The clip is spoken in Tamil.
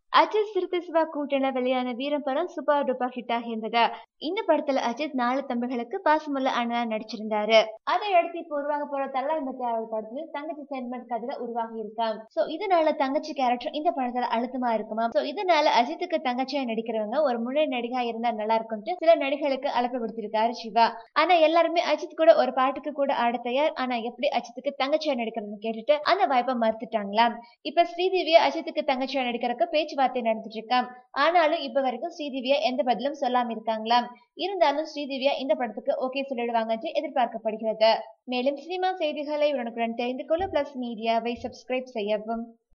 அஜித் சிறுத்தை சிவா கூட்டண வெளியான வீரம் படம் சூப்பர் டூப்பர் ஹிட் ஆகியிருந்தது இந்த படத்துல அஜித் நாலு தம்பிகளுக்கு பாசமுள்ள அண்ணனா நடிச்சிருந்தாரு அதை அடுத்து இப்போ உருவாக போற தல்லா எண்பத்தி ஆறு படத்துல தங்கச்சி சென்மெண்ட் கதையில உருவாகி இருக்காம் சோ இதனால தங்கச்சி கேரக்டர் இந்த படத்துல அழுத்தமா இருக்குமா சோ இதனால அஜித்துக்கு தங்கச்சியா நடிக்கிறவங்க ஒரு முன்னணி நடிகா இருந்தா நல்லா இருக்கும்ட்டு சில நடிகளுக்கு அழைப்பு விடுத்திருக்காரு சிவா ஆனா எல்லாருமே அஜித் கூட ஒரு பாட்டுக்கு கூட ஆட தயார் ஆனா எப்படி அஜித்துக்கு தங்கச்சியா நடிக்கிறதுன்னு கேட்டுட்டு அந்த வாய்ப்பை மறுத்துட்டாங்களாம் இப்ப ஸ்ரீதேவியா அஜித்துக்கு தங்கச்சியா நடிக்கிறதுக்கு பேச்சுவார்த்தை நடந்துட்டு இருக்காம் ஆனாலும் இப்ப வரைக்கும் ஸ்ரீதேவியா எந்த பதிலும் சொல்லாம இருக்காங்களாம் இருந்தாலும் ஸ்ரீதேவியா இந்த படத்துக்கு ஓகே சொல்லிடுவாங்க என்று எதிர்பார்க்கப்படுகிறது மேலும் சினிமா செய்திகளை உடனுக்குடன் தெரிந்து கொள்ள பிளஸ் மீடியாவை சப்ஸ்கிரைப் செய்யவும்